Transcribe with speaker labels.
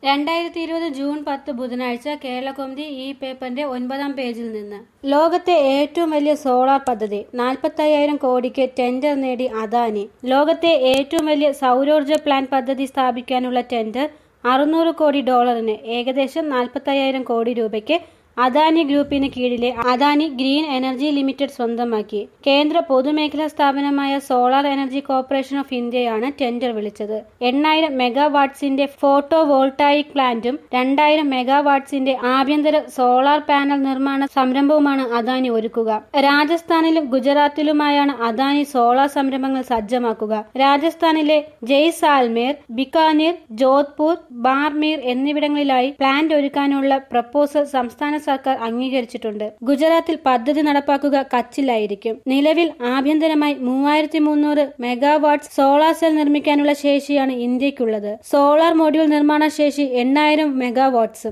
Speaker 1: രണ്ടായിരത്തി ഇരുപത് ജൂൺ പത്ത് ബുധനാഴ്ച കേരളകൗമുദി ഈ പേപ്പറിന്റെ ഒൻപതാം പേജിൽ നിന്ന് ലോകത്തെ ഏറ്റവും വലിയ സോളാർ പദ്ധതി നാൽപ്പത്തയ്യായിരം കോടിക്ക് ടെൻഡർ നേടി അദാനി ലോകത്തെ ഏറ്റവും വലിയ സൗരോർജ്ജ പ്ലാന്റ് പദ്ധതി സ്ഥാപിക്കാനുള്ള ടെൻഡർ അറുന്നൂറ് കോടി ഡോളറിന് ഏകദേശം നാൽപ്പത്തയ്യായിരം കോടി രൂപയ്ക്ക് അദാനി ഗ്രൂപ്പിന് കീഴിലെ അദാനി ഗ്രീൻ എനർജി ലിമിറ്റഡ് സ്വന്തമാക്കി കേന്ദ്ര പൊതുമേഖലാ സ്ഥാപനമായ സോളാർ എനർജി കോർപ്പറേഷൻ ഓഫ് ഇന്ത്യയാണ് ടെൻഡർ വിളിച്ചത് എണ്ണായിരം മെഗാവാട്ട്സിന്റെ ഫോട്ടോ വോൾട്ടായിക് പ്ലാന്റും രണ്ടായിരം മെഗാവാട്ട്സിന്റെ ആഭ്യന്തര സോളാർ പാനൽ നിർമ്മാണ സംരംഭവുമാണ് അദാനി ഒരുക്കുക രാജസ്ഥാനിലും ഗുജറാത്തിലുമായാണ് അദാനി സോളാർ സംരംഭങ്ങൾ സജ്ജമാക്കുക രാജസ്ഥാനിലെ ജയ്സാൽമേർ ബിക്കാനീർ ജോധ്പൂർ ബാർമീർ എന്നിവിടങ്ങളിലായി പ്ലാന്റ് ഒരുക്കാനുള്ള പ്രപ്പോസൽ സംസ്ഥാന സർക്കാർ അംഗീകരിച്ചിട്ടുണ്ട് ഗുജറാത്തിൽ പദ്ധതി നടപ്പാക്കുക കച്ചിലായിരിക്കും നിലവിൽ ആഭ്യന്തരമായി മൂവായിരത്തി മുന്നൂറ് മെഗാവാട്ട് സോളാർ സെൽ നിർമ്മിക്കാനുള്ള ശേഷിയാണ് ഇന്ത്യക്കുള്ളത് സോളാർ മൊഡ്യൂൾ നിർമ്മാണ ശേഷി എണ്ണായിരം മെഗാവാട്ട്സ്